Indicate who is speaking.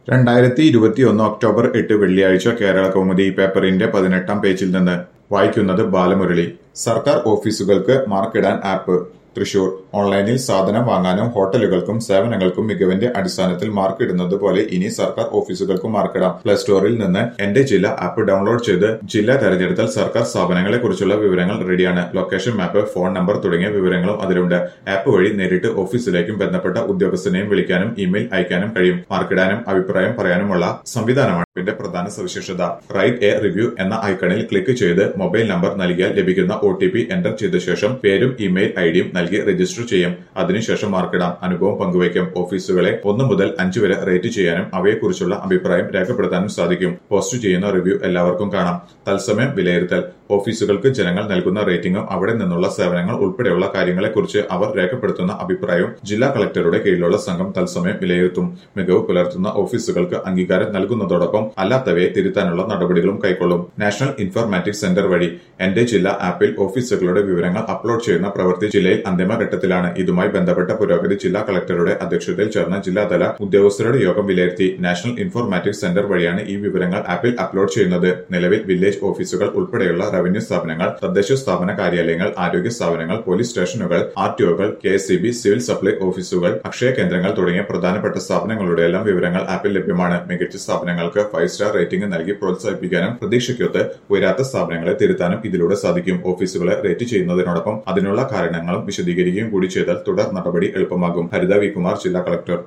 Speaker 1: രണ്ടായിരത്തി ഇരുപത്തിയൊന്ന് ഒക്ടോബർ എട്ട് വെള്ളിയാഴ്ച കേരള കൗമുദി പേപ്പറിന്റെ പതിനെട്ടാം പേജിൽ നിന്ന് വായിക്കുന്നത് ബാലമുരളി സർക്കാർ ഓഫീസുകൾക്ക് മാർക്കിടാൻ ആപ്പ് തൃശൂർ ഓൺലൈനിൽ സാധനം വാങ്ങാനും ഹോട്ടലുകൾക്കും സേവനങ്ങൾക്കും മികവിന്റെ അടിസ്ഥാനത്തിൽ മാർക്കിടുന്നത് പോലെ ഇനി സർക്കാർ ഓഫീസുകൾക്കും മാർക്കിടാം പ്ലേ സ്റ്റോറിൽ നിന്ന് എന്റെ ജില്ല ആപ്പ് ഡൗൺലോഡ് ചെയ്ത് ജില്ല തെരഞ്ഞെടുത്താൽ സർക്കാർ സ്ഥാപനങ്ങളെ കുറിച്ചുള്ള വിവരങ്ങൾ റെഡിയാണ് ലൊക്കേഷൻ മാപ്പ് ഫോൺ നമ്പർ തുടങ്ങിയ വിവരങ്ങളും അതിലുണ്ട് ആപ്പ് വഴി നേരിട്ട് ഓഫീസിലേക്കും ബന്ധപ്പെട്ട ഉദ്യോഗസ്ഥനെയും വിളിക്കാനും ഇമെയിൽ അയക്കാനും കഴിയും മാർക്കിടാനും അഭിപ്രായം പറയാനുമുള്ള സംവിധാനമാണ് ആപ്പിന്റെ പ്രധാന സവിശേഷത റൈറ്റ് എ റിവ്യൂ എന്ന ഐക്കണിൽ ക്ലിക്ക് ചെയ്ത് മൊബൈൽ നമ്പർ നൽകിയാൽ ലഭിക്കുന്ന ഒ ടി പി എന്റർ ചെയ്ത ശേഷം പേരും ഇമെയിൽ ഐഡിയും നൽകി രജിസ്റ്റർ ചെയ്യും അതിനുശേഷം മാർക്കിടാം അനുഭവം പങ്കുവയ്ക്കും ഓഫീസുകളെ ഒന്ന് മുതൽ അഞ്ച് വരെ റേറ്റ് ചെയ്യാനും അവയെക്കുറിച്ചുള്ള അഭിപ്രായം രേഖപ്പെടുത്താനും സാധിക്കും പോസ്റ്റ് ചെയ്യുന്ന റിവ്യൂ എല്ലാവർക്കും കാണാം തത്സമയം വിലയിരുത്തൽ ഓഫീസുകൾക്ക് ജനങ്ങൾ നൽകുന്ന റേറ്റിംഗും അവിടെ നിന്നുള്ള സേവനങ്ങൾ ഉൾപ്പെടെയുള്ള കാര്യങ്ങളെക്കുറിച്ച് അവർ രേഖപ്പെടുത്തുന്ന അഭിപ്രായവും ജില്ലാ കളക്ടറുടെ കീഴിലുള്ള സംഘം തത്സമയം വിലയിരുത്തും മികവ് പുലർത്തുന്ന ഓഫീസുകൾക്ക് അംഗീകാരം നൽകുന്നതോടൊപ്പം അല്ലാത്തവയെ തിരുത്താനുള്ള നടപടികളും കൈക്കൊള്ളും നാഷണൽ ഇൻഫോർമാറ്റിക്സ് സെന്റർ വഴി എന്റെ ജില്ല ആപ്പിൽ ഓഫീസുകളുടെ വിവരങ്ങൾ അപ്ലോഡ് ചെയ്യുന്ന പ്രവൃത്തി ജില്ലയിൽ അന്തിമഘട്ടത്തിലാണ് ഇതുമായി ബന്ധപ്പെട്ട പുരോഗതി ജില്ലാ കളക്ടറുടെ അധ്യക്ഷതയിൽ ചേർന്ന ജില്ലാതല ഉദ്യോഗസ്ഥരുടെ യോഗം വിലയിരുത്തി നാഷണൽ ഇൻഫോർമാറ്റിക്സ് സെന്റർ വഴിയാണ് ഈ വിവരങ്ങൾ ആപ്പിൽ അപ്ലോഡ് ചെയ്യുന്നത് നിലവിൽ വില്ലേജ് ഓഫീസുകൾ ഉൾപ്പെടെയുള്ള റവന്യൂ സ്ഥാപനങ്ങൾ തദ്ദേശ സ്ഥാപന കാര്യാലയങ്ങൾ ആരോഗ്യ സ്ഥാപനങ്ങൾ പോലീസ് സ്റ്റേഷനുകൾ ആർ ടി ഒകൾ കെ എസ് സിവിൽ സപ്ലൈ ഓഫീസുകൾ അക്ഷയ കേന്ദ്രങ്ങൾ തുടങ്ങിയ പ്രധാനപ്പെട്ട സ്ഥാപനങ്ങളുടെ എല്ലാം വിവരങ്ങൾ ആപ്പിൽ ലഭ്യമാണ് മികച്ച സ്ഥാപനങ്ങൾക്ക് ഫൈവ് സ്റ്റാർ റേറ്റിംഗ് നൽകി പ്രോത്സാഹിപ്പിക്കാനും പ്രതീക്ഷയ്ക്കൊത്ത് ഉയരാത്ത സ്ഥാപനങ്ങളെ തിരുത്താനും ഇതിലൂടെ സാധിക്കും ഓഫീസുകളെ റേറ്റ് ചെയ്യുന്നതിനോടൊപ്പം അതിനുള്ള കാരണങ്ങളും വിശദീകരിക്കുകയും കൂടി ചെയ്താൽ തുടർ നടപടി എളുപ്പമാകും ഹരിത വി കുമാർ ജില്ലാ കളക്ടർ